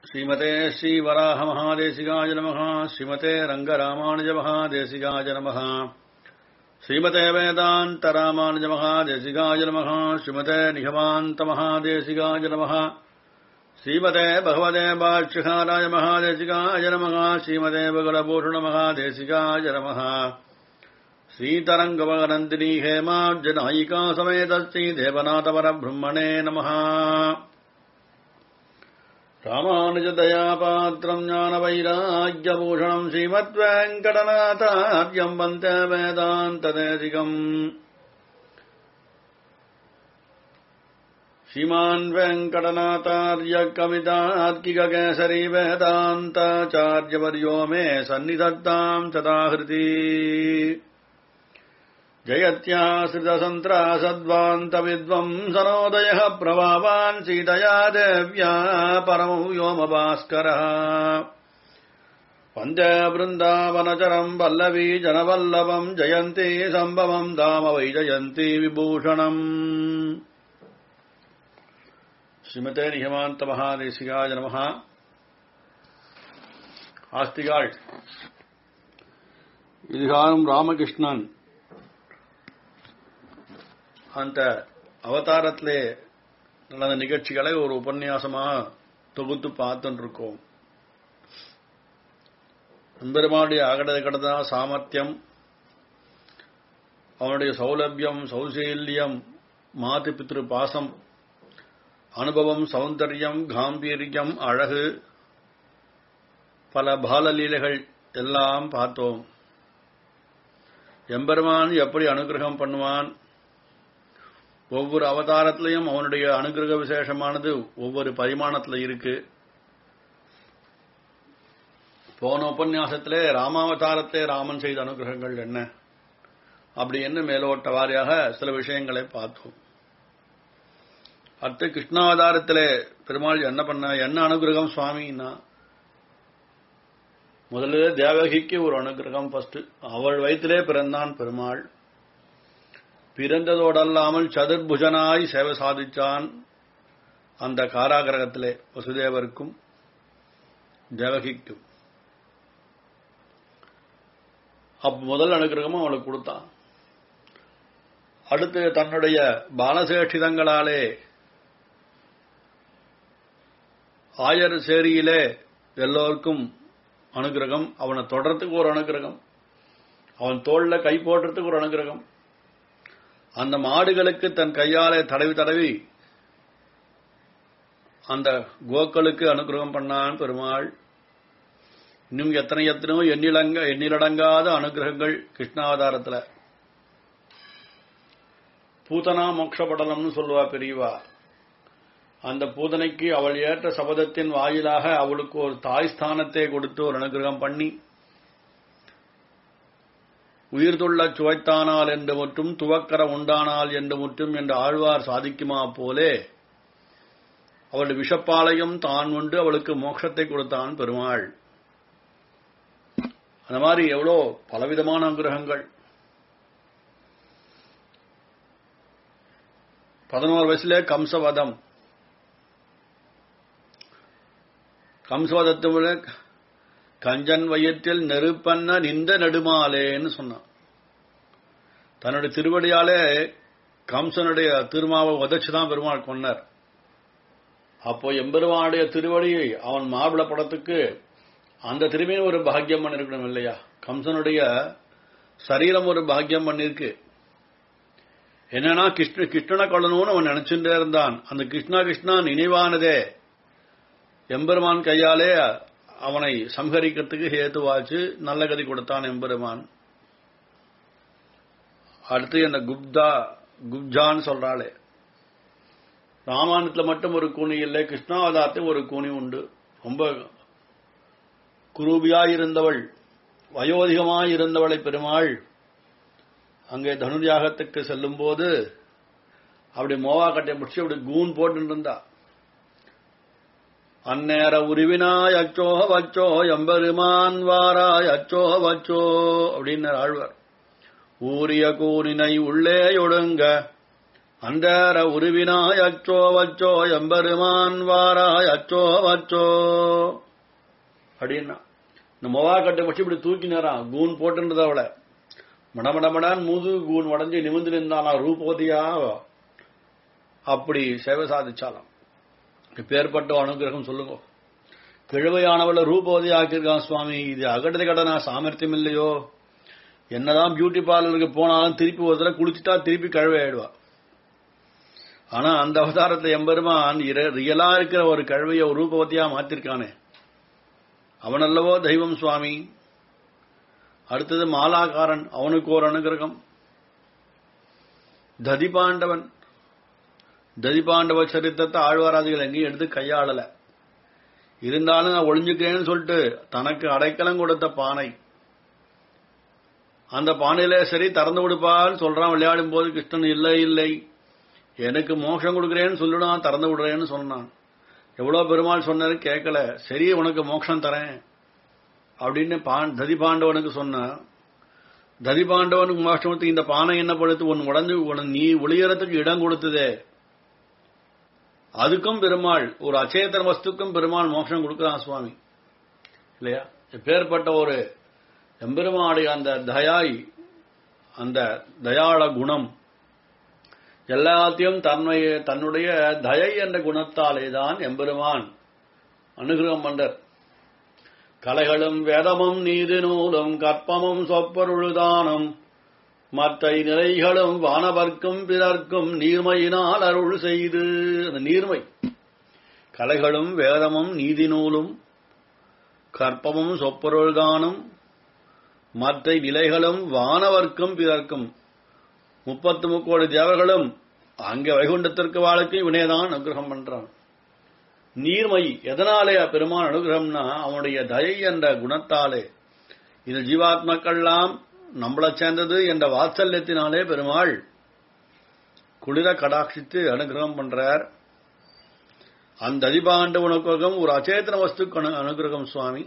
श्रीमते श्रीवराहमहादेशिकाय नमः श्रीमते रङ्गरामानुजमहादेशिकाय नमः श्रीमते वेदान्तरामानुजमहादेशिकाय नमः श्रीमते निगमान्तमहादेशिकाय नमः श्रीमते भगवते बाष्यहाराय महादेशिकाय नमः श्रीमते बगलभूषणमहादेशिकाय नमः श्रीतरङ्गमगनन्दिनी हेमार्जनायिका समेत श्रीदेवनाथपरब्रह्मणे नमः रामानुजदयापात्रम् ज्ञानवैराग्यभूषणम् श्रीमद्वेङ्कटनाथार्यम् वन्दे वेदान्तदेशिकम् श्रीमान् वेङ्कटनाथार्य कवितार्किककेसरी वेदान्ताचार्यवर्यो मे सन्निधत्ताम् सदाहृति जयत्याश्रितसन्त्रासद्वान्तविद्वम् सनोदयः प्रभावान् सीतया देव्या परमौ व्योमभास्करः वन्दे वृन्दावनचरम् वल्लवी जनवल्लभम् जयन्ती सम्भवम् धाम वै जयन्ती विभूषणम् ஸ்ரீமதே நிகமாந்த மகாதேசிகாய நம ஆஸ்திகாள் இதுகாலம் ராமகிருஷ்ணன் அந்த அவதாரத்திலே நடந்த நிகழ்ச்சிகளை ஒரு உபன்யாசமா தொகுத்து பார்த்துட்டு இருக்கோம் எம்பெருமானுடைய அகட கடதா சாமர்த்தியம் அவனுடைய சௌலபியம் சௌசீல்யம் மாது பித்ரு பாசம் அனுபவம் சௌந்தர்யம் காம்பீரியம் அழகு பல பாலலீலைகள் எல்லாம் பார்த்தோம் எம்பெருமான் எப்படி அனுகிரகம் பண்ணுவான் ஒவ்வொரு அவதாரத்திலையும் அவனுடைய அனுகிரக விசேஷமானது ஒவ்வொரு பரிமாணத்தில் இருக்கு போன உபன்யாசத்திலே ராமாவதாரத்திலே ராமன் செய்த அனுகிரகங்கள் என்ன அப்படி என்ன மேலோட்ட வாரியாக சில விஷயங்களை பார்த்தோம் அடுத்து கிருஷ்ணாவதாரத்திலே பெருமாள் என்ன பண்ண என்ன அனுகிரகம் சுவாமின்னா முதல்ல தேவகிக்கு ஒரு அனுகிரகம் ஃபர்ஸ்ட் அவள் வயிற்றிலே பிறந்தான் பெருமாள் பிறந்ததோடல்லாமல் சதுர்புஜனாய் சேவை சாதிச்சான் அந்த காராகிரகத்திலே வசுதேவருக்கும் தேவகிக்கும் அப் முதல் அனுகிரகமும் அவளுக்கு கொடுத்தான் அடுத்து தன்னுடைய பாலசேஷிதங்களாலே ஆயர் சேரியிலே எல்லோருக்கும் அனுகிரகம் அவனை தொடர்றதுக்கு ஒரு அனுகிரகம் அவன் தோல்ல கை போடுறதுக்கு ஒரு அனுகிரகம் அந்த மாடுகளுக்கு தன் கையாலே தடவி தடவி அந்த கோக்களுக்கு அனுகிரகம் பண்ணான் பெருமாள் இன்னும் எத்தனை எத்தனையோ எண்ணிலங்க எண்ணிலடங்காத அனுகிரகங்கள் கிருஷ்ணாவதாரத்துல பூதனா மோட்சபடலம்னு சொல்லுவா பெரியவா அந்த பூதனைக்கு அவள் ஏற்ற சபதத்தின் வாயிலாக அவளுக்கு ஒரு தாய் ஸ்தானத்தை கொடுத்து ஒரு அனுகிரகம் பண்ணி உயிர்துள்ள சுவைத்தானால் என்று மட்டும் துவக்கர உண்டானால் என்று மட்டும் என்று ஆழ்வார் சாதிக்குமா போலே அவள் விஷப்பாளையம் தான் உண்டு அவளுக்கு மோட்சத்தை கொடுத்தான் பெருமாள் அந்த மாதிரி எவ்வளோ பலவிதமான அனுகிரகங்கள் பதினோரு வயசுல கம்சவதம் கம்சவதத்தை விட கஞ்சன் வயிற்றில் நெருப்பண்ண நின்ற நெடுமாலேன்னு சொன்னான் தன்னுடைய திருவடியாலே கம்சனுடைய திருமாவை உதச்சுதான் பெருமாள் கொன்னார் அப்போ எம்பெருமானுடைய திருவடி அவன் மாபிள படத்துக்கு அந்த திரும்பியும் ஒரு பாக்கியம் பண்ணிருக்கணும் இல்லையா கம்சனுடைய சரீரம் ஒரு பாக்கியம் பண்ணிருக்கு என்னன்னா கிருஷ்ண கிருஷ்ணனை கொள்ளணும்னு அவன் நினைச்சுட்டே இருந்தான் அந்த கிருஷ்ணா கிருஷ்ணா நினைவானதே எம்பெருமான் கையாலே அவனை சம்ஹரிக்கிறதுக்கு ஹேத்துவாச்சு நல்ல கதி கொடுத்தான் எம்பெருமான் அடுத்து என்ன குப்தா குப்ஜான்னு சொல்றாளே ராமாயணத்துல மட்டும் ஒரு கூனி இல்லை கிருஷ்ணாவதாரத்தில் ஒரு கூனி உண்டு ரொம்ப குரூபியாயிருந்தவள் வயோதிகமாயிருந்தவளை பெருமாள் அங்கே தனுர்யாகத்துக்கு செல்லும் போது அப்படி மோவா கட்டை முடிச்சு அப்படி கூன் போட்டு இருந்தா அந்நேர உருவினாய் அச்சோ வச்சோ எம்பெருமான் வாராய் அச்சோ வச்சோ அப்படின்னு ஆழ்வார் ஊரிய கூனினை உள்ளே ஒடுங்க அந்தர உருவினாய் அச்சோ வச்சோ எம்பெருமான் வாராய் அச்சோ வச்சோ அப்படின்னா இந்த மொவா கட்டை வச்சு இப்படி தூக்கினாராம் கூன் போட்டுன்றத அவளை மடமடமடான் முது கூன் உடஞ்சி நிமிந்து நின்றானா ரூபவதியா அப்படி சேவை சாதிச்சாலாம் பேர்பட்ட அனுகிரகம் சொல்லுங்க கிழவையானவள ரூபவதி ஆக்கியிருக்கான் சுவாமி இது அகடதை கடனா சாமர்த்தியம் இல்லையோ என்னதான் பியூட்டி பார்லருக்கு போனாலும் திருப்பி ஒரு தடவை குளிச்சுட்டா திருப்பி கழுவை ஆயிடுவா ஆனா அந்த அவதாரத்தை எம்பெருமான் ரியலா இருக்கிற ஒரு கழுவைய ஒரு ரூபவதியா மாத்திருக்கானே அவனல்லவோ தெய்வம் சுவாமி அடுத்தது மாலாக்காரன் அவனுக்கு ஒரு அனுகிரகம் ததிபாண்டவன் ததிபாண்டவ சரித்திரத்தை ஆழ்வாராதிகள் எங்கேயும் எடுத்து கையாளல இருந்தாலும் நான் ஒளிஞ்சுக்கிறேன்னு சொல்லிட்டு தனக்கு அடைக்கலம் கொடுத்த பானை அந்த பானையில சரி திறந்து விடுப்பான்னு சொல்றான் விளையாடும் போது கிருஷ்ணன் இல்லை இல்லை எனக்கு மோட்சம் கொடுக்குறேன்னு சொல்லிடும் திறந்து விடுறேன்னு சொன்னான் எவ்வளவு பெருமாள் சொன்னாரு கேட்கல சரி உனக்கு மோட்சம் தரேன் அப்படின்னு பான் ததி பாண்டவனுக்கு சொன்ன ததி பாண்டவனுக்கு மோட்சத்துக்கு இந்த பானை என்ன படுத்து உன் உடஞ்சு உன் நீ ஒளியறதுக்கு இடம் கொடுத்ததே அதுக்கும் பெருமாள் ஒரு அச்சேதன வஸ்துக்கும் பெருமாள் மோட்சம் கொடுக்கிறான் சுவாமி இல்லையா பேர்பட்ட ஒரு எம்பெருமாடைய அந்த தயாய் அந்த தயாள குணம் எல்லாத்தையும் தன்னுடைய தன்னுடைய தயை என்ற குணத்தாலே தான் எம்பெருமான் அனுகிரகம் பண்றார் கலைகளும் வேதமும் நீதி நூலும் கற்பமும் சொப்பொருளுதானும் மற்ற நிலைகளும் வானவர்க்கும் பிறர்க்கும் நீர்மையினால் அருள் செய்து அந்த நீர்மை கலைகளும் வேதமும் நீதி நூலும் கற்பமும் சொப்பொருள்தானும் மற்ற நிலைகளும் வானவர்க்கும் பிறர்க்கும் முப்பத்து முக்கோடி தேவர்களும் அங்கே வைகுண்டத்திற்கு வாழ்க்கை இவனேதான் அனுகிரகம் பண்றான் நீர்மை எதனாலே பெருமான் அனுகிரகம்னா அவனுடைய தயை என்ற குணத்தாலே இது ஜீவாத்மக்கள்லாம் நம்மளை சேர்ந்தது என்ற வாத்சல்யத்தினாலே பெருமாள் குளிர கடாட்சித்து அனுகிரகம் பண்றார் அந்த அதிபாண்ட உனக்கம் ஒரு அச்சேதன வஸ்துக்கு அனுகிரகம் சுவாமி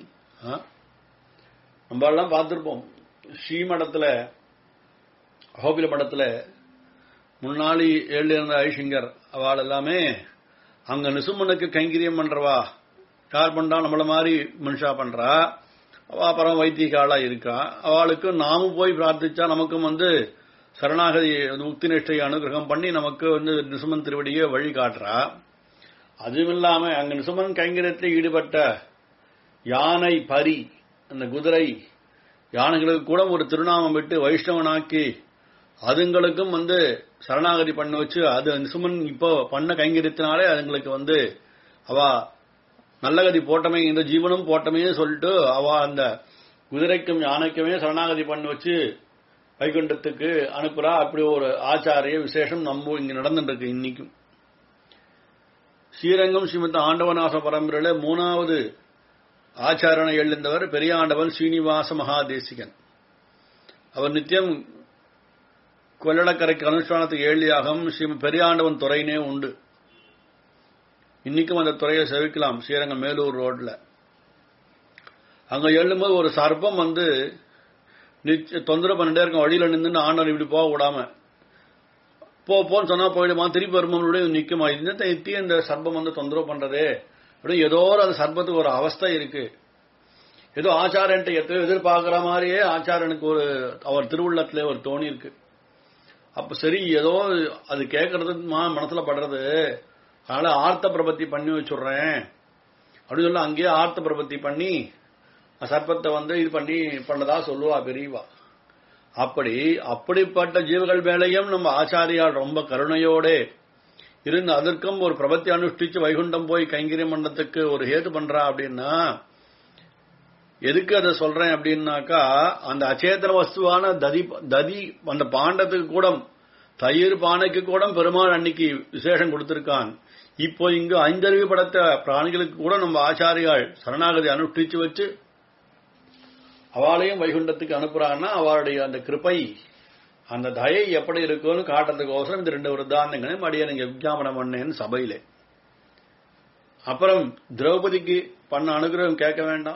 நம்ம எல்லாம் பார்த்திருப்போம் ஸ்ரீமடத்துல அகோபில மடத்துல முன்னாடி ஏழு இருந்த ஐஷிங்கர் அவள் எல்லாமே அங்க நிசுமனுக்கு கைங்கரியம் பண்றவா யார் பண்றா நம்மள மாதிரி மனுஷா பண்றா அவ அப்புறம் வைத்தியகாலா இருக்கா அவளுக்கு நாமும் போய் பிரார்த்திச்சா நமக்கும் வந்து சரணாகதி முக்தி நிஷ்டை அனுகிரகம் பண்ணி நமக்கு வந்து நிசுமன் திருவடியை வழி காட்டுறா அதுவும் இல்லாம அங்க நிசுமன் கைங்கரியத்தில் ஈடுபட்ட யானை பரி அந்த குதிரை யானைகளுக்கு கூட ஒரு திருநாமம் விட்டு வைஷ்ணவனாக்கி அதுங்களுக்கும் வந்து சரணாகதி பண்ண வச்சு அது நிசுமன் இப்போ பண்ண கைங்கரியத்தினாலே அதுங்களுக்கு வந்து அவ நல்லகதி போட்டமே இந்த ஜீவனும் போட்டமே சொல்லிட்டு அவ அந்த குதிரைக்கும் யானைக்குமே சரணாகதி பண்ண வச்சு வைகுண்டத்துக்கு அனுப்புறா அப்படி ஒரு ஆச்சாரிய விசேஷம் நம்ம இங்க நடந்துட்டு இருக்கு இன்னைக்கும் ஸ்ரீரங்கம் ஸ்ரீமந்த ஆண்டவநாச பரம்பரையில மூணாவது ஆச்சாரனை எழுந்தவர் பெரியாண்டவன் ஸ்ரீனிவாச மகாதேசிகன் அவர் நித்தியம் கொள்ளடக்கரைக்கு அனுஷ்டானத்துக்கு ஏழியாகம் ஸ்ரீ பெரியாண்டவன் துறையினே உண்டு இன்னைக்கும் அந்த துறையை செவிக்கலாம் ஸ்ரீரங்கம் மேலூர் ரோட்ல அங்க எழும்போது ஒரு சர்ப்பம் வந்து தொந்தரவு பண்ணிட்டே இருக்கும் வழியில நின்று ஆண்டவர் இப்படி போக விடாம போ போன்னு சொன்னா போயிடுமா திருப்பி வரும்போது நிக்குமா இந்த எத்தி இந்த சர்ப்பம் வந்து தொந்தரவு பண்றதே அப்படி ஏதோ ஒரு அந்த சர்ப்பத்துக்கு ஒரு அவஸ்தை இருக்கு ஏதோ ஆச்சாரன்ட்டு எத்தோ எதிர்பார்க்கிற மாதிரியே ஆச்சாரனுக்கு ஒரு அவர் திருவுள்ளத்துல ஒரு தோணி இருக்கு அப்ப சரி ஏதோ அது கேட்கறது மனசுல படுறது அதனால ஆர்த்த பிரபத்தி பண்ணி வச்சுடுறேன் அப்படின்னு சொல்ல அங்கேயே ஆர்த்த பிரபத்தி பண்ணி சர்ப்பத்தை வந்து இது பண்ணி பண்ணதா சொல்லுவா பெரியவா அப்படி அப்படிப்பட்ட ஜீவர்கள் மேலையும் நம்ம ஆச்சாரியால் ரொம்ப கருணையோட இருந்து அதற்கும் ஒரு பிரபத்தி அனுஷ்டிச்சு வைகுண்டம் போய் கைங்கரியம் பண்ணத்துக்கு ஒரு ஹேது பண்றா அப்படின்னா எதுக்கு அதை சொல்றேன் அப்படின்னாக்கா அந்த அச்சேதன வஸ்துவான ததி ததி அந்த பாண்டத்துக்கு கூட தயிர் பானைக்கு கூட பெருமாள் அன்னைக்கு விசேஷம் கொடுத்திருக்கான் இப்போ இங்கு ஐந்தறிவு படத்த பிராணிகளுக்கு கூட நம்ம ஆச்சாரியால் சரணாகதி அனுஷ்டிச்சு வச்சு அவளையும் வைகுண்டத்துக்கு அனுப்புறாங்கன்னா அவளுடைய அந்த கிருப்பை அந்த தயை எப்படி இருக்கும்னு காட்டுறதுக்கோசரம் இந்த ரெண்டு விருத்தாந்தங்களை மடிய நீங்க விஜாபனம் பண்ணேன்னு சபையிலே அப்புறம் திரௌபதிக்கு பண்ண அனுகிரகம் கேட்க வேண்டாம்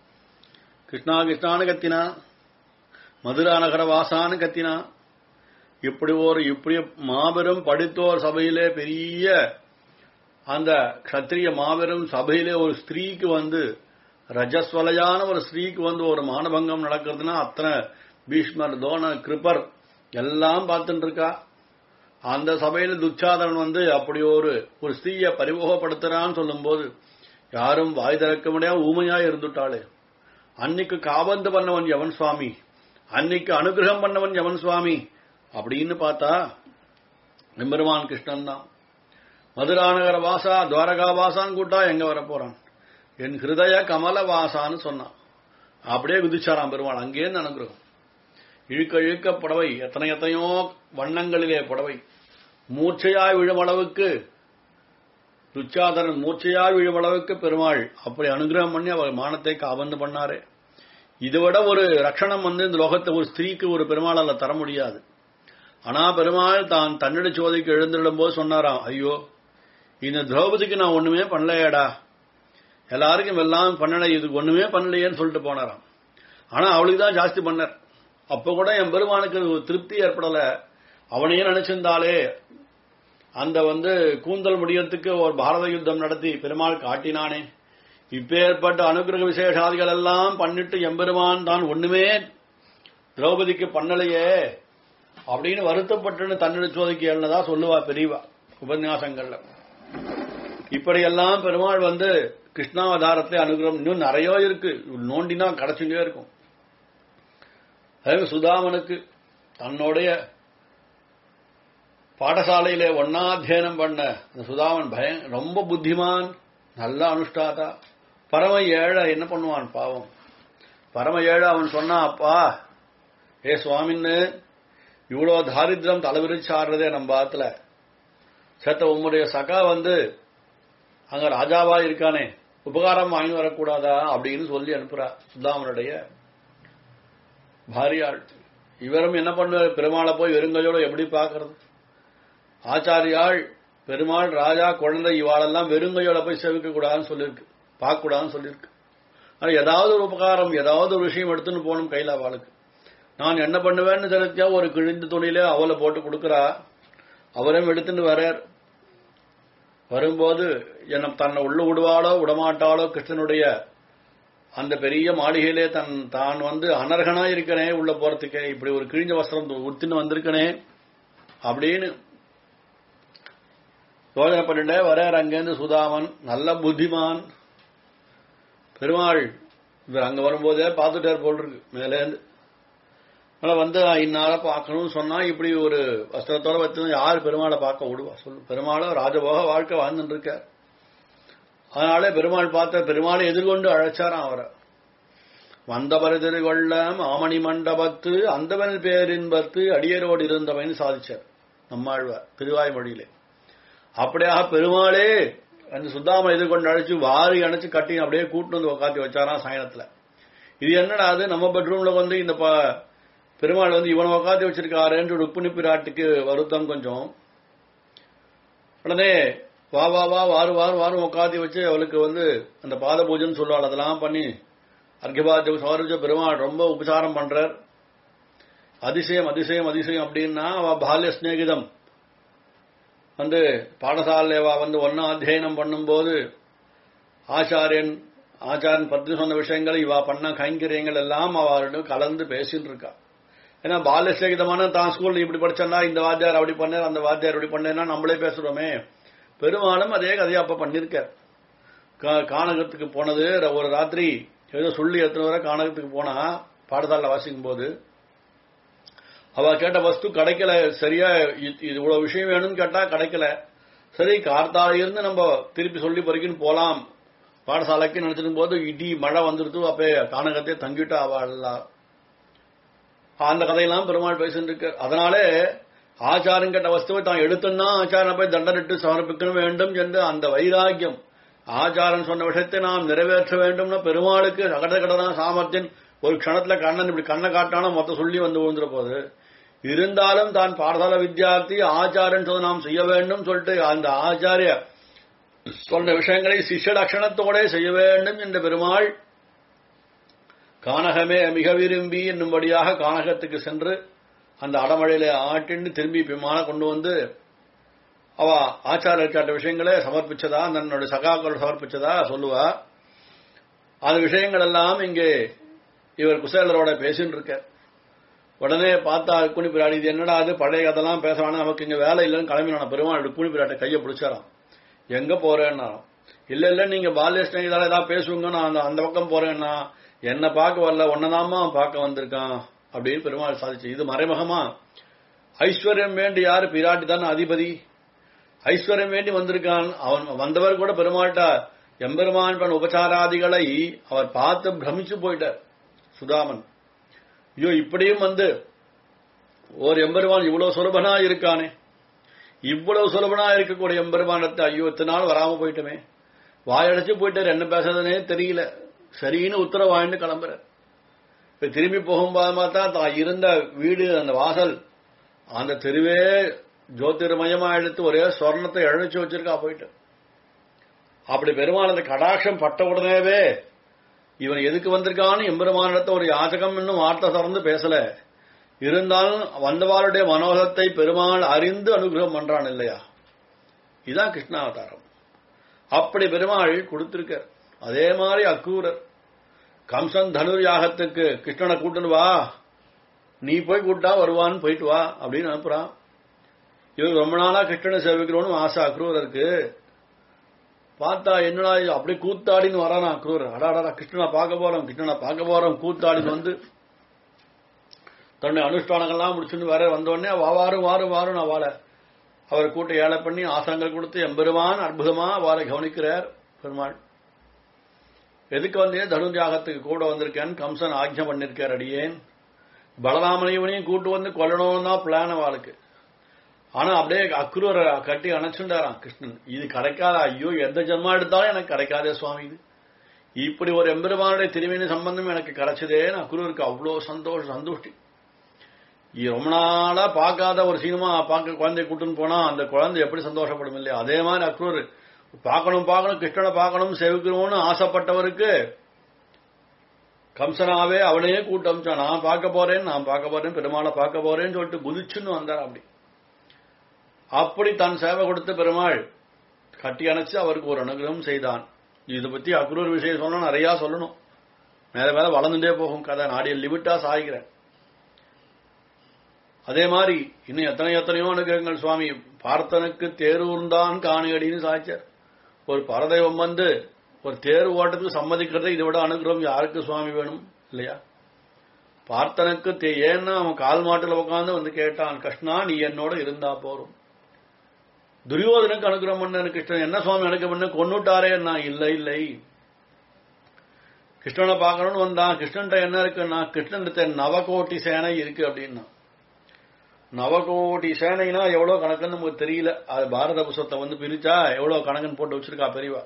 கிருஷ்ணா கிருஷ்ணான்னு கத்தினா மதுரா நகர வாசான்னு கத்தினா இப்படி ஒரு இப்படி மாபெரும் படித்தோர் சபையிலே பெரிய அந்த க்ஷத்திரிய மாபெரும் சபையிலே ஒரு ஸ்திரீக்கு வந்து ரஜஸ்வலையான ஒரு ஸ்திரீக்கு வந்து ஒரு மானபங்கம் நடக்கிறதுனா அத்தனை பீஷ்மர் தோண கிருப்பர் எல்லாம் பார்த்துட்டு இருக்கா அந்த சபையில துச்சாதனன் வந்து அப்படி ஒரு ஒரு ஸ்திரீயை பரிமுகப்படுத்துறான்னு சொல்லும்போது யாரும் வாய் திறக்க முடியாம ஊமையா இருந்துட்டாளே அன்னைக்கு காபந்து பண்ணவன் எவன் சுவாமி அன்னைக்கு அனுகிரகம் பண்ணவன் எவன் சுவாமி அப்படின்னு பார்த்தா எம்பெருமான் கிருஷ்ணன் தான் மதுராநகர வாசா துவாரகா வாசான்னு கூட்டா எங்க வர போறான் என் ஹிருதய கமல வாசான்னு சொன்னான் அப்படியே குதிச்சாராம் பெருமாள் அங்கேருந்து அனுகிரகம் இழுக்க இழுக்க புடவை எத்தனை எத்தனையோ வண்ணங்களிலே புடவை மூர்ச்சையாய் விழும் அளவுக்கு துச்சாதரன் மூர்ச்சையாய் விழும் அளவுக்கு பெருமாள் அப்படி அனுகிரகம் பண்ணி அவர் மானத்தை காபந்து பண்ணாரே இதை விட ஒரு ரட்சணம் வந்து இந்த லோகத்தை ஒரு ஸ்திரீக்கு ஒரு பெருமாளால தர முடியாது ஆனா பெருமாள் தான் தன்னிட சோதைக்கு எழுந்திடும் போது சொன்னாராம் ஐயோ இந்த திரௌபதிக்கு நான் ஒண்ணுமே பண்ணலையேடா எல்லாருக்கும் எல்லாம் பண்ணல இதுக்கு ஒண்ணுமே பண்ணலையேன்னு சொல்லிட்டு போனாராம் ஆனா அவளுக்கு தான் ஜாஸ்தி பண்ணார் அப்ப கூட என் பெருமானுக்கு ஒரு திருப்தி ஏற்படல அவனையே நினைச்சிருந்தாலே அந்த வந்து கூந்தல் முடியறதுக்கு ஒரு பாரத யுத்தம் நடத்தி பெருமாள் காட்டினானே இப்பேற்பட்ட அனுகிரக விசேஷாதிகள் எல்லாம் பண்ணிட்டு எம்பெருமான் தான் ஒண்ணுமே திரௌபதிக்கு பண்ணலையே அப்படின்னு வருத்தப்பட்டு தன்னிட சோதிக்கு எழுந்ததா சொல்லுவா பெரியவா உபன்யாசங்கள்ல இப்படியெல்லாம் பெருமாள் வந்து கிருஷ்ணாவதாரத்தை அனுகிரகம் இன்னும் நிறைய இருக்கு நோண்டினா கிடைச்சுட்டே இருக்கும் அதாவது சுதாமனுக்கு தன்னுடைய பாடசாலையிலே ஒன்னாத்தியனம் பண்ண அந்த சுதாமன் பய ரொம்ப புத்திமான் நல்ல அனுஷ்டாதா பரம ஏழை என்ன பண்ணுவான் பாவம் பரம ஏழை அவன் சொன்னான் அப்பா ஏ சுவாமின்னு இவ்வளோ தாரித்திரம் தலைவிரிச்சு ஆடுறதே நம்ம பாத்துல சேத்த உம்முடைய சகா வந்து அங்க ராஜாவா இருக்கானே உபகாரம் வாங்கி வரக்கூடாதா அப்படின்னு சொல்லி அனுப்புறா சுதாமனுடைய பாரியாள் இவரும் என்ன பண்ணுவார் பெருமாளை போய் வெறுங்கையோட எப்படி பார்க்கறது ஆச்சாரியாள் பெருமாள் ராஜா குழந்தை இவாளெல்லாம் வெறுங்கையோட போய் சேவிக்க கூடாதுன்னு சொல்லியிருக்கு பார்க்க கூடாதுன்னு சொல்லியிருக்கு ஆனா ஏதாவது ஒரு உபகாரம் ஏதாவது ஒரு விஷயம் எடுத்துன்னு போகணும் கையில அவளுக்கு நான் என்ன பண்ணுவேன்னு தெரிஞ்சா ஒரு கிழிந்த துணியில அவளை போட்டு கொடுக்கறா அவரும் எடுத்துட்டு வரார் வரும்போது என்ன தன்னை உள்ள விடுவாளோ விடமாட்டாளோ கிருஷ்ணனுடைய அந்த பெரிய மாளிகையிலே தன் தான் வந்து அனர்கனா இருக்கனே உள்ள போறதுக்கே இப்படி ஒரு கிழிஞ்ச வஸ்திரம் உடுத்தின்னு வந்திருக்கனே அப்படின்னு யோஜனை பண்ணிட்டே வரார் அங்கேருந்து சுதாமன் நல்ல புத்திமான் பெருமாள் இவர் அங்க வரும்போதே பார்த்துட்டார் போல் இருக்கு மேலேருந்து அதனால வந்து இன்னால பார்க்கணும்னு சொன்னா இப்படி ஒரு வஸ்திரத்தோட வச்சு யார் பெருமாளை பார்க்க விடுவா சொல்லு பெருமாளும் ராஜபோக வாழ்க்கை வாழ்ந்துட்டு இருக்கார் அதனால பெருமாள் பார்த்த பெருமாளை எதிர்கொண்டு அழைச்சாராம் அவரை வந்தவர் எதிர்கொள்ள மாமணி மண்டபத்து அந்தவன் பேரின்பத்து அடியரோடு இருந்தவன் சாதிச்சார் நம்மாழ்வார் திருவாய்மொழியிலே அப்படியாக பெருமாளே அந்த சுத்தாம எதிர்கொண்டு அழைச்சு வாரி அணைச்சு கட்டி அப்படியே கூட்டு வந்து உட்காந்து வச்சாராம் சாயனத்துல இது என்னடா அது நம்ம பெட்ரூம்ல வந்து இந்த ப- பெருமாள் வந்து இவனை உட்காந்து வச்சிருக்காருன்ற ருக்மிணி பிராட்டுக்கு வருத்தம் கொஞ்சம் உடனே வா வா வா வாரு வாரு வாரு உட்காந்து வச்சு அவளுக்கு வந்து அந்த பாத பூஜைன்னு சொல்லுவாள் அதெல்லாம் பண்ணி அர்க்கபாத்திய சௌரஜ பெருமாள் ரொம்ப உபசாரம் பண்றார் அதிசயம் அதிசயம் அதிசயம் அப்படின்னா அவ பால்ய சிநேகிதம் வந்து பாடசாலைவா வந்து ஒன்னா அத்தியனம் பண்ணும்போது ஆச்சாரியன் ஆச்சாரியன் பத்தி சொன்ன விஷயங்கள் இவா பண்ண கைங்கரியங்கள் எல்லாம் அவரிடம் கலந்து பேசிட்டு இருக்கா ஏன்னா பால்ய சிநேகிதமான தான் ஸ்கூல்ல இப்படி படிச்சா இந்த வாத்தியார் அப்படி பண்ணார் அந்த வாத்தியார் இப்படி பண்ணேன்னா நம்மளே பேசுறோமே பெருமாளும் அதே கதையை அப்ப பண்ணிருக்கார் கா- கானகத்துக்கு போனது ர- ஒரு ராத்திரி ஏதோ சொல்லி எத்தனை வரை கானகத்துக்கு போனா பாடசாலை வாசிக்கும் போது அவ கேட்ட வஸ்து கிடைக்கல சரியா இ- இது இவ்வளவு விஷயம் வேணும்னு கேட்டா கிடைக்கல சரி கார்த்தால இருந்து நம்ம திருப்பி சொல்லி பறிக்கின்னு போலாம் பாடசாலைக்கு நினைச்சிருக்கும் போது இடி மழை வந்துருது அப்ப கானகத்தை தங்கிட்டு அவள் அந்த கதையெல்லாம் பெருமாள் பேசிட்டு இருக்கு அதனாலே ஆச்சாரம் கேட்ட வஸ்துவை தான் எடுத்துன்னா ஆச்சாரம் போய் தண்டனிட்டு சமர்ப்பிக்க வேண்டும் என்று அந்த வைராக்கியம் ஆச்சாரம் சொன்ன விஷயத்தை நாம் நிறைவேற்ற வேண்டும்னா பெருமாளுக்கு அகட கடனா சாமர்த்தியன் ஒரு க்ஷணத்துல கண்ணன் இப்படி கண்ணை காட்டானா மொத்த சொல்லி வந்து விழுந்துற போது இருந்தாலும் தான் பாடசாலை வித்தியார்த்தி ஆச்சாரன் சொன்ன நாம் செய்ய வேண்டும் சொல்லிட்டு அந்த ஆச்சாரிய சொன்ன விஷயங்களை சிஷ்யலட்சணத்தோட செய்ய வேண்டும் என்ற பெருமாள் கானகமே மிக விரும்பி என்னும்படியாக கானகத்துக்கு சென்று அந்த அடமழையில ஆட்டின்னு திரும்பி விமான கொண்டு வந்து அவ ஆச்சாரிய விஷயங்களை சமர்ப்பிச்சதா தன்னோட சகாக்கள் சமர்ப்பிச்சதா சொல்லுவா அந்த விஷயங்கள் எல்லாம் இங்கே இவர் குசேலரோட பேசின்னு இருக்க உடனே பார்த்தா குனி பிராடி இது என்னடா அது பழைய கதெல்லாம் பேசுறானா நமக்கு இங்க வேலை இல்லைன்னு கிளம்பினான பெருமாள் குனி பிராட்டை கையை பிடிச்சாராம் எங்க போறேன்னாராம் இல்ல இல்ல நீங்க பால்ய ஸ்நேகிதால ஏதாவது பேசுவீங்க நான் அந்த அந்த பக்கம் போறேன்னா என்ன பார்க்க வரல உன்னதாமா பார்க்க வந்திருக்கான் அப்படின்னு பெருமாள் சாதிச்சு இது மறைமுகமா ஐஸ்வர்யம் வேண்டி யாரு பிராட்டி தானே அதிபதி ஐஸ்வர்யம் வேண்டி வந்திருக்கான் அவன் வந்தவர் கூட பெருமாள்கிட்ட எம்பெருமான் பண் உபச்சாராதிகளை அவர் பார்த்து பிரமிச்சு போயிட்டார் சுதாமன் ஐயோ இப்படியும் வந்து ஓர் எம்பெருமான் இவ்வளவு சுலபனா இருக்கானே இவ்வளவு சுலபனா இருக்கக்கூடிய எம்பெருமானத்தை ஐயோ இத்தனை நாள் வராம போயிட்டோமே வாயடைச்சு போயிட்டார் என்ன பேசுறதுனே தெரியல சரின்னு உத்தரவு வாங்கிட்டு கிளம்புற இப்ப திரும்பி போகும்போது தான் தான் இருந்த வீடு அந்த வாசல் அந்த தெருவே ஜோதிர்மயமா எடுத்து ஒரே சொர்ணத்தை இழச்சு வச்சிருக்கா போயிட்டு அப்படி பெருமாள் அந்த கடாட்சம் பட்ட உடனேவே இவன் எதுக்கு வந்திருக்கான்னு எம்பெருமானிடத்த ஒரு யாச்சகம் இன்னும் வார்த்தை திறந்து பேசல இருந்தாலும் வந்தவாளுடைய மனோகத்தை பெருமாள் அறிந்து அனுகிரகம் பண்றான் இல்லையா இதுதான் கிருஷ்ணாவதாரம் அப்படி பெருமாள் கொடுத்திருக்க அதே மாதிரி அக்கூரர் கம்சன் தனுர் யாகத்துக்கு கிருஷ்ணனை கூட்டுன்னு வா நீ போய் கூட்டா வருவான்னு போயிட்டு வா அப்படின்னு அனுப்புறான் இவர் ரொம்ப நாளா கிருஷ்ணனை சேவிக்கிறோன்னு ஆசை அக்ரூரருக்கு பார்த்தா என்னடா இது அப்படியே கூத்தாடின்னு வரானா அக்ரூரர் அடாடா கிருஷ்ணனை பார்க்க போறோம் கிருஷ்ணனை பார்க்க போறோம் கூத்தாடின்னு வந்து தன்னுடைய அனுஷ்டானங்கள்லாம் முடிச்சுட்டு வர வந்தோடனே வா வாரும் வாரும் வாரும் நான் வாழ அவர் கூட்ட ஏழை பண்ணி ஆசனங்கள் கொடுத்து எம்பெருமான் அற்புதமா வாழை கவனிக்கிறார் பெருமாள் எதுக்கு வந்தே தனுஜாகத்துக்கு கூட வந்திருக்கேன் கம்சன் ஆக்ஞம் பண்ணிருக்கார் அடியேன் பலராமனைவனையும் கூட்டு வந்து கொல்லணும் தான் பிளான் அவளுக்கு ஆனா அப்படியே அக்ரூரை கட்டி அணைச்சுண்டாராம் கிருஷ்ணன் இது கிடைக்காத ஐயோ எந்த ஜென்மா எடுத்தாலும் எனக்கு கிடைக்காதே சுவாமி இது இப்படி ஒரு எம்பெருமானுடைய திருமணி சம்பந்தம் எனக்கு கிடைச்சதேன்னு அக்ரூருக்கு அவ்வளவு சந்தோஷம் சந்தோஷ்டி ரொம்ப நாளா பார்க்காத ஒரு சினிமா பார்க்க குழந்தைய கூட்டுன்னு போனா அந்த குழந்தை எப்படி சந்தோஷப்படும் இல்லையா அதே மாதிரி அக்ரூர் பார்க்கணும் பார்க்கணும் கிருஷ்ணனை பார்க்கணும் சேவிக்கணும்னு ஆசைப்பட்டவருக்கு கம்சனாவே அவனையே கூட்டு அமிச்சான் நான் பார்க்க போறேன் நான் பார்க்க போறேன் பெருமாளை பார்க்க போறேன்னு சொல்லிட்டு குதிச்சுன்னு வந்தார் அப்படி அப்படி தன் சேவை கொடுத்த பெருமாள் கட்டி அணைச்சு அவருக்கு ஒரு அனுகிரகம் செய்தான் இதை பத்தி அக்ரூர் விஷயம் சொன்னா நிறைய சொல்லணும் மேல மேல வளர்ந்துட்டே போகும் கதை நாடிய லிமிட்டா சாய்கிறேன் அதே மாதிரி இன்னும் எத்தனை எத்தனையோ அனுகிரகங்கள் சுவாமி பார்த்தனுக்கு தேரூர்ந்தான் காணியடின்னு சாய்ச்சார் ஒரு பரதெய்வம் வந்து ஒரு தேர் ஓட்டத்துக்கு சம்மதிக்கிறதை இதை விட அனுகிரகம் யாருக்கு சுவாமி வேணும் இல்லையா பார்த்தனுக்கு தே- ஏன்னா அவன் கால் மாட்டுல உட்காந்து வந்து கேட்டான் கிருஷ்ணா நீ என்னோட இருந்தா போறோம் துரியோதனுக்கு அனுகிரகம் பண்ண கிருஷ்ணன் என்ன சுவாமி அனுகிரகம் பண்ண கொன்னுட்டாரே நான் இல்லை இல்லை கிருஷ்ணனை பார்க்கணும்னு வந்தான் கிருஷ்ணன்ட்ட என்ன இருக்குன்னா கிருஷ்ணன்ட்ட நவகோட்டி சேனை இருக்கு அப்படின்னா நவகோடி சேனைனா எவ்வளவு கணக்குன்னு நமக்கு தெரியல அது பாரத புஸ்தத்தை வந்து பிரிச்சா எவ்வளவு கணக்குன்னு போட்டு வச்சிருக்கா பெரியவா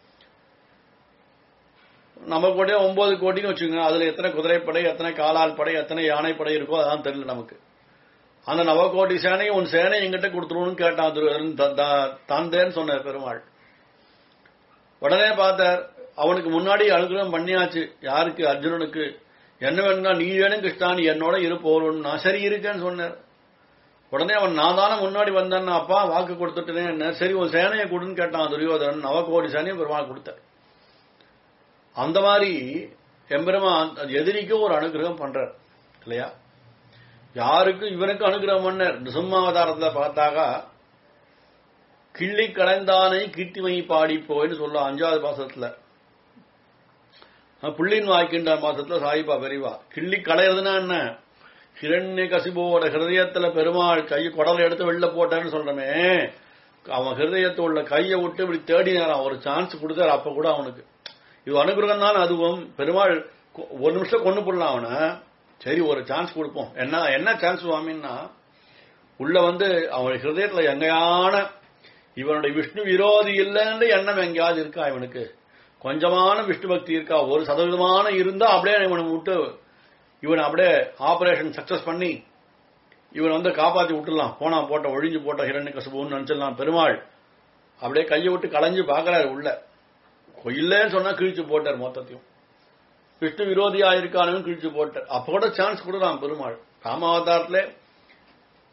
நம்ம கூட ஒன்பது கோட்டின்னு வச்சுக்கோங்க அதுல எத்தனை குதிரைப்படை எத்தனை காலால் படை எத்தனை யானைப்படை இருக்கோ அதான் தெரியல நமக்கு அந்த நவகோடி சேனை உன் சேனை எங்கிட்ட கொடுத்துருவோம்னு கேட்டான் துரியோதனன். த- த- தந்தேன்னு சொன்னார் பெருமாள் உடனே பார்த்தார் அவனுக்கு முன்னாடி அனுகிரகம் பண்ணியாச்சு யாருக்கு அர்ஜுனனுக்கு என்ன வேணும்னா நீ வேணும் கிருஷ்ணா நீ என்னோட இரு போறோம் நான் சரி இருக்கேன்னு சொன்னார் உடனே அவன் நான் தானே முன்னாடி வந்தேன் அப்பா வாக்கு கொடுத்துட்டேனே என்ன சரி உன் சேனையை கொடுன்னு கேட்டான் துரியோதனன் நவகோடி சேனையை பெருமாள் கொடுத்தார் அந்த மாதிரி எம்பெருமான் எதிரிக்கும் ஒரு அனுகிரகம் பண்றார் இல்லையா யாருக்கும் இவனுக்கு அனுகிரகம் பண்ணார் நிசும்மாவதாரத்துல பார்த்தாக்கா கிள்ளி கலைந்தானை கீர்த்திமை பாடி போயின்னு சொல்ல அஞ்சாவது பாசத்துல புள்ளின் வாய்க்கின்ற மாசத்துல சாயிபா பெரியவா கிள்ளி களையிறதுன்னா என்ன ஹிரண்ய கசிபோட ஹிருதயத்துல பெருமாள் கை குடலை எடுத்து வெளில போட்டான்னு சொல்றமே அவன் ஹிருதயத்தை உள்ள கையை விட்டு இப்படி தேடினாரான் ஒரு சான்ஸ் கொடுத்தாரு அப்ப கூட அவனுக்கு இது அனுகிரகம் தான் அதுவும் பெருமாள் கொ- ஒரு நிமிஷம் கொண்டு போடலாம் அவனை சரி ஒரு சான்ஸ் கொடுப்போம் என்ன என்ன சான்ஸ் சுவாமின்னா உள்ள வந்து அவன் ஹிருதயத்துல எங்கேயான இவனுடைய விஷ்ணு விரோதி இல்லைன்னு எண்ணம் எங்கேயாவது இருக்கா இவனுக்கு கொஞ்சமான விஷ்ணு பக்தி இருக்கா ஒரு சதவீதமான இருந்தா அப்படியே இவனை விட்டு இவன் அப்படியே ஆபரேஷன் சக்சஸ் பண்ணி இவன் வந்து காப்பாத்தி விட்டுலாம் போனா போட்ட ஒழிஞ்சு போட்ட ஹிரண்ய கசுபுன்னு நினைச்சிடலாம் பெருமாள் அப்படியே கையை விட்டு களைஞ்சு பாக்குறாரு உள்ள இல்லைன்னு சொன்னா கிழிச்சு போட்டார் மொத்தத்தையும் விஷ்ணு விரோதியா இருக்கானு கிழிச்சு போட்டார் அப்ப கூட சான்ஸ் கொடுக்கலாம் பெருமாள் ராமாவதாரத்துல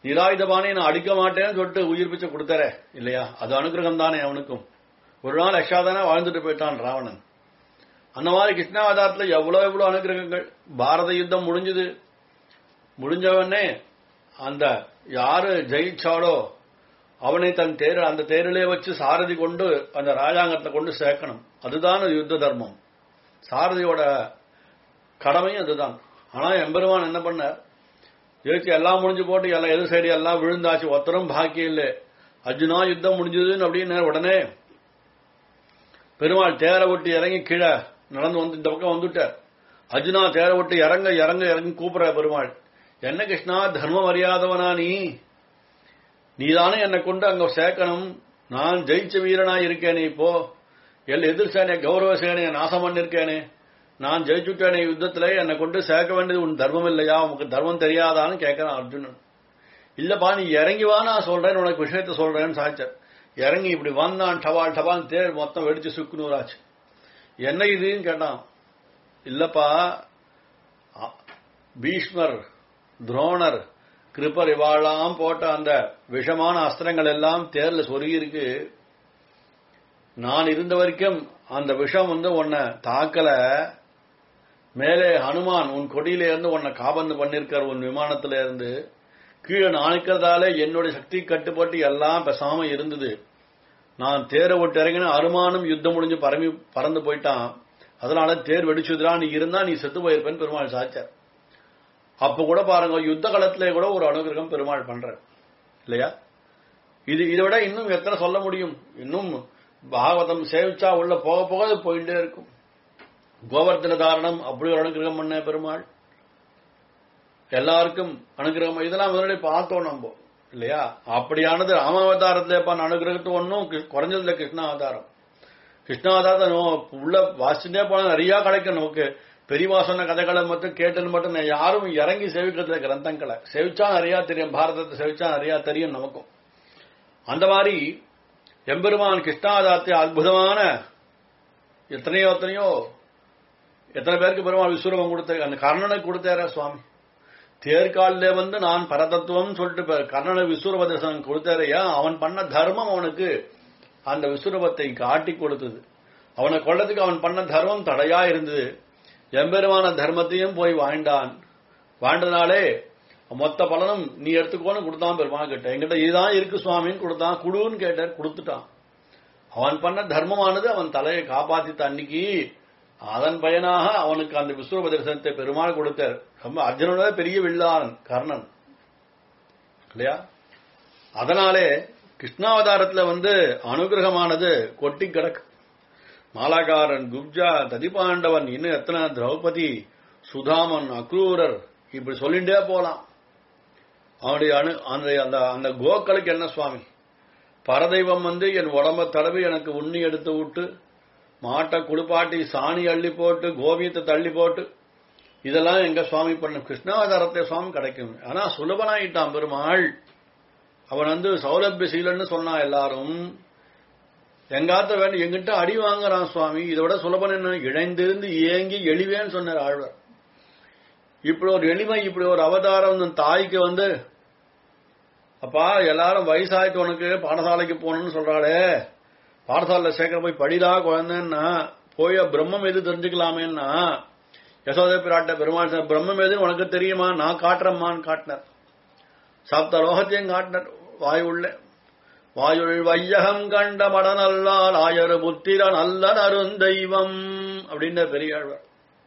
நிராயுதபானே நான் அடிக்க மாட்டேன்னு சொல்லிட்டு உயிர் பிச்சை கொடுத்தாரே இல்லையா அது அனுகிரகம் தானே அவனுக்கும் ஒரு நாள் யக்ஷாதானே வாழ்ந்துட்டு போயிட்டான் ராவணன் அந்த மாதிரி கிருஷ்ணாவதாரத்துல எவ்வளவு எவ்வளவு அனுகிரகங்கள் பாரத யுத்தம் முடிஞ்சது முடிஞ்சவனே அந்த யாரு ஜெயிச்சாலோ அவனை தன் தேர் அந்த தேரிலே வச்சு சாரதி கொண்டு அந்த ராஜாங்கத்தை கொண்டு சேர்க்கணும் அதுதான் யுத்த தர்மம் சாரதியோட கடமையும் அதுதான் ஆனா எம்பெருமான் என்ன பண்ணார் ஜெயிச்சு எல்லாம் முடிஞ்சு போட்டு எல்லாம் எது சைடு எல்லாம் விழுந்தாச்சு ஒத்தரும் பாக்கியம் இல்லை அர்ஜுனா யுத்தம் முடிஞ்சதுன்னு அப்படின்னு உடனே பெருமாள் தேரை விட்டு இறங்கி கீழே நடந்து வந்து இந்த பக்கம் வந்துட்டார் அர்ஜுனா தேரை விட்டு இறங்க இறங்க இறங்கி கூப்பிடுற பெருமாள் என்ன கிருஷ்ணா தர்மம் அறியாதவனா நீ நீதானே என்னை கொண்டு அங்க சேர்க்கணும் நான் ஜெயிச்ச வீரனா இருக்கேனே இப்போ எல் எதிர் சேனைய கௌரவ சேனைய நாசம் பண்ணிருக்கேனே நான் ஜெயிச்சுட்டேனே யுத்தத்துல என்னை கொண்டு சேர்க்க வேண்டியது உன் தர்மம் இல்லையா உனக்கு தர்மம் தெரியாதான்னு கேட்கறான் அர்ஜுனன் இல்லப்பா நீ இறங்கி வா நான் சொல்றேன் உனக்கு விஷயத்த சொல்றேன்னு சாய்ச்சார் இறங்கி இப்படி வந்தான் டபால் டபால் தேர் மொத்தம் வெடிச்சு சுக்குநூறாச்சு என்ன இதுன்னு கேட்டான் இல்லப்பா அ- பீஷ்மர் துரோணர் கிருப்பர் இவாளாம் போட்ட அந்த விஷமான அஸ்திரங்கள் எல்லாம் தேர்ல சொருகி இருக்கு நான் இருந்த வரைக்கும் அந்த விஷம் வந்து உன்னை தாக்கல மேலே ஹனுமான் உன் கொடியில இருந்து உன்னை காபந்து பண்ணிருக்கார் உன் விமானத்துல இருந்து கீழே நாணிக்கிறதால என்னுடைய சக்தி கட்டுப்பட்டு எல்லாம் பேசாம இருந்தது நான் தேரை விட்டு இறங்கின அருமானும் யுத்தம் முடிஞ்சு பரமி பறந்து போயிட்டான் அதனால தேர் வெடிச்சுதுரா நீ இருந்தா நீ செத்து போயிருப்பேன்னு பெருமாள் சாச்சார் அப்ப கூட பாருங்க யுத்த காலத்திலே கூட ஒரு அனுகிரகம் பெருமாள் பண்றார் இல்லையா இது இதை விட இன்னும் எத்தனை சொல்ல முடியும் இன்னும் பாகவதம் சேவிச்சா உள்ள போக போக அது போயிட்டே இருக்கும் கோவர்த்தன தாரணம் அப்படி ஒரு அனுகிரகம் பண்ண பெருமாள் எல்லாருக்கும் அனுகிரகம் இதெல்லாம் முதல்ல பார்த்தோம் நம்ம இல்லையா அப்படியானது ராமாவதாரத்துல பண்ண அனுகிரகத்து ஒன்றும் குறைஞ்சதுல கிருஷ்ணாவதாரம் கிருஷ்ணாவதாரத்தை நோ- உள்ள வாசிச்சுட்டே போனா நிறைய கிடைக்கும் நமக்கு பெரியவா சொன்ன கதைகளை மட்டும் கேட்டுன்னு மட்டும் நான் யாரும் இறங்கி சேவிக்கிறதுல கிரந்தங்களை சேவிச்சா நிறைய தெரியும் பாரதத்தை சேவிச்சா நிறைய தெரியும் நமக்கும் அந்த மாதிரி எம்பெருமான் கிருஷ்ணாவதாரத்தை அற்புதமான எத்தனையோ எத்தனையோ எத்தனை பேருக்கு பெருமாள் விஸ்வரூபம் கொடுத்த அந்த கர்ணனுக்கு கொடுத்தாரா சுவாமி தேர்காலிலே வந்து நான் பரதத்துவம் சொல்லிட்டு இப்ப கர்ணனை விஸ்வரூப தரிசனம் கொடுத்தாரையா அவன் பண்ண தர்மம் அவனுக்கு அந்த விஸ்வரூபத்தை காட்டி கொடுத்தது அவனை கொள்ளத்துக்கு அவன் பண்ண தர்மம் தடையா இருந்தது எம்பெருமான தர்மத்தையும் போய் வாழ்ந்தான் வாழ்ந்தனாலே மொத்த பலனும் நீ எடுத்துக்கோன்னு கொடுத்தான் பெருமாள் கேட்ட என்கிட்ட இதுதான் இருக்கு சுவாமின்னு கொடுத்தான் குடுன்னு கேட்டார் கொடுத்துட்டான் அவன் பண்ண தர்மமானது அவன் தலையை காப்பாத்தித்த அன்னைக்கு அதன் பயனாக அவனுக்கு அந்த விஸ்வரூப தரிசனத்தை பெருமாள் கொடுத்தார் ரொம்ப அர்ஜுனோட பெரிய வில்லாளன் கர்ணன் இல்லையா அதனாலே கிருஷ்ணாவதாரத்துல வந்து அனுகிரகமானது கொட்டி கிடக்கு மாலாகாரன் குப்ஜா ததிபாண்டவன் இன்னும் எத்தனை திரௌபதி சுதாமன் அக்ரூரர் இப்படி சொல்லிண்டே போலாம் அவனுடைய அணு அந்த அந்த அந்த கோக்களுக்கு என்ன சுவாமி பரதெய்வம் வந்து என் உடம்ப தடவி எனக்கு உண்ணி எடுத்து விட்டு மாட்டை குளிப்பாட்டி சாணி அள்ளி போட்டு கோமியத்தை தள்ளி போட்டு இதெல்லாம் எங்க சுவாமி பண்ண கிருஷ்ணாவதாரத்தை சுவாமி கிடைக்கும் ஆனா சுலபனாயிட்டான் பெருமாள் அவன் வந்து சௌலபியசீலன்னு சொன்னான் எல்லாரும் எங்காத்த வேணும் எங்கிட்ட அடி வாங்குறான் சுவாமி இதை விட சுலபன் என்ன இணைந்திருந்து ஏங்கி எளிவேன்னு சொன்னார் ஆழ்வார் இப்படி ஒரு எளிமை இப்படி ஒரு அவதாரம் இந்த தாய்க்கு வந்து அப்பா எல்லாரும் வயசாயிட்டு உனக்கு பாடசாலைக்கு போகணும்னு சொல்றாளே பாடசாலையில் சேர்க்கிற போய் படிடா குழந்தைன்னா போய் பிரம்மம் எது தெரிஞ்சுக்கலாமேன்னா யசோதை பிராட்ட பெருமாள் சொன்னார், பிரம்மம் எதுன்னு உனக்கு தெரியுமா நான் காட்டுறேம்மான்னு காட்டினார் சப்த லோகத்தையும் காட்டினார் வாய் உள்ள வாயுள் வையகம் கண்ட மடநல்லால் ஆயரு புத்திரன் அல்ல அருந்தெய்வம் அப்படின்ற பெரியாழ்வார்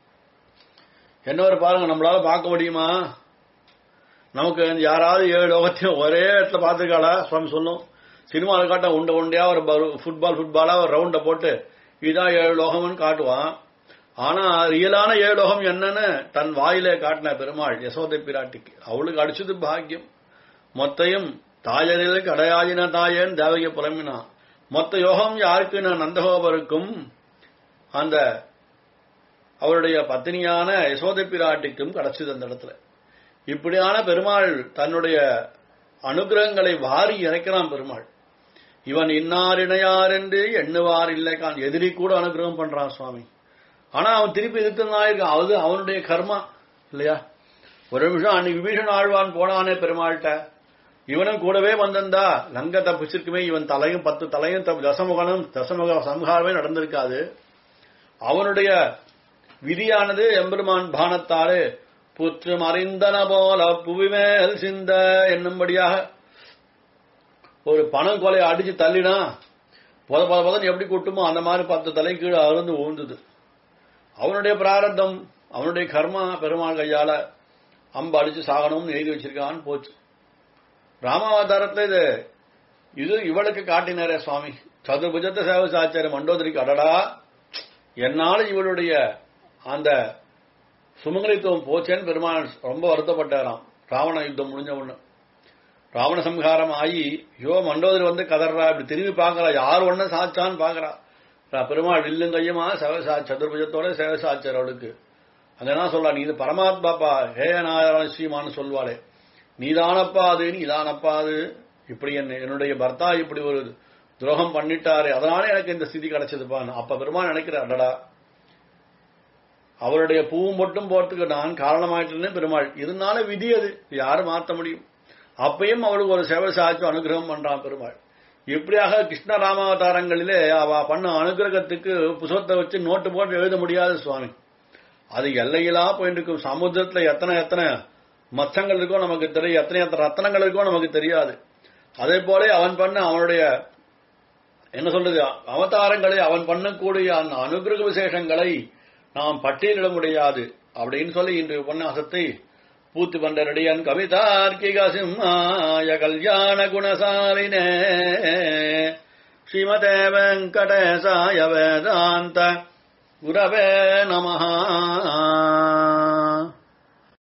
என்னவர் பாருங்க நம்மளால பார்க்க முடியுமா நமக்கு யாராவது ஏழு லோகத்தையும் ஒரே இடத்துல பார்த்துருக்காளா சுவாமி சொல்லும் சினிமாவில் காட்ட உண்டை உண்டையா ஒரு பரு- ஃபுட்பால் ஃபுட்பாலா ஒரு ரவுண்டை போட்டு இதான் ஏழு லோகம்னு காட்டுவான் ஆனா ரியலான ஏழு லோகம் என்னன்னு தன் வாயிலே காட்டின பெருமாள் யசோதை பிராட்டிக்கு அவளுக்கு அடிச்சது பாக்கியம் மொத்தையும் தாயரில் கடையாயின தாயேன் தேவகிய புலம்பினா மொத்த யோகம் யாருக்கு நான் நந்தகோபருக்கும் அந்த அவருடைய பத்தினியான யசோதை பிராட்டிக்கும் கிடைச்சது அந்த இடத்துல இப்படியான பெருமாள் தன்னுடைய அனுகிரகங்களை வாரி இறைக்கிறான் பெருமாள் இவன் இன்னார் இணையார் என்று எண்ணுவார் இல்லை கான் எதிரி கூட அனுகிரகம் பண்றான் சுவாமி ஆனா அவன் திருப்பி எதிர்த்துதான் இருக்கான் அது அவனுடைய கர்மா இல்லையா ஒரு நிமிஷம் அன்னைக்கு விபீஷன் ஆழ்வான் போனானே பெருமாள்கிட்ட இவனும் கூடவே வந்திருந்தா லங்க தப்பிச்சிருக்குமே இவன் தலையும் பத்து தலையும் தப்பு தசமுகனும் தசமுக சம்ஹாரமே நடந்திருக்காது அவனுடைய விதியானது எம்பெருமான் பானத்தாறு புற்று மறைந்தன போல புவிமேல் சிந்த என்னும்படியாக ஒரு பணம் கொலை அடிச்சு தள்ளினா பொத பொத பொதன்னு எப்படி கொட்டுமோ அந்த மாதிரி பத்து தலை கீழே அருந்து ஊழ்ந்தது அவனுடைய பிராரத்தம் அவனுடைய கர்மா பெருமாள் கையால அம்பு அடிச்சு சாகணும்னு எழுதி வச்சிருக்கான்னு போச்சு ராமாவதாரத்துல இது இது இவளுக்கு காட்டினாரே சுவாமி சதுர்புஜத்தை சேவை சாச்சாரிய மண்டோதரிக்கு அடடா என்னால இவளுடைய அந்த சுமங்கலித்துவம் போச்சேன்னு பெருமாள் ரொம்ப வருத்தப்பட்டாராம் ராவண யுத்தம் முடிஞ்ச உடனே ராவண சம்ஹாரம் ஆகி யோ மண்டோதரி வந்து கதறா இப்படி திரும்பி பார்க்கறா யார் ஒண்ணு சாச்சான்னு பாக்குறா ரா- பெருமாள் வில்லும் கையுமா சேவசா சதுர்புஜத்தோட சேவசாச்சார் அவளுக்கு அங்க என்ன சொல்றா நீ இது பரமாத்மாப்பா ஹே நாராயண ஸ்ரீமான்னு சொல்வாளே நீதானப்பா அது நீதானப்பா அது இப்படி என்ன என்னுடைய பர்த்தா இப்படி ஒரு துரோகம் பண்ணிட்டாரு அதனால எனக்கு இந்த ஸ்திதி கிடைச்சதுப்பா அப்ப பெருமாள் நினைக்கிறார் அடடா அவருடைய பூவும் மட்டும் போறதுக்கு நான் காரணமாயிட்டேன்னு பெருமாள் இதனால விதி அது யாரும் மாத்த முடியும் அப்பயும் அவளுக்கு ஒரு சேவை சாட்சி அனுகிரகம் பண்றான் பெருமாள் இப்படியாக கிருஷ்ண ராமாவதாரங்களிலே அவ பண்ண அனுகிரகத்துக்கு புசத்தை வச்சு நோட்டு போட்டு எழுத முடியாது சுவாமி அது எல்லையிலா போயிட்டு இருக்கும் சமுத்திரத்துல எத்தனை எத்தனை மச்சங்கள் இருக்கோ நமக்கு தெரியும் எத்தனை எத்தனை ரத்தனங்கள் இருக்கோ நமக்கு தெரியாது அதே போல அவன் பண்ண அவனுடைய என்ன சொல்றது அவதாரங்களை அவன் பண்ணக்கூடிய அந்த அனுகிரக விசேஷங்களை நாம் பட்டியலிட முடியாது அப்படின்னு சொல்லி இன்று உபன்யாசத்தை பூத்து பண்டரடியன் கவிதார்க்கிக சிம்மாய கல்யாண குணசாலினே ஸ்ரீமதே வெங்கடேசாய வேதாந்த குரவே நமஹா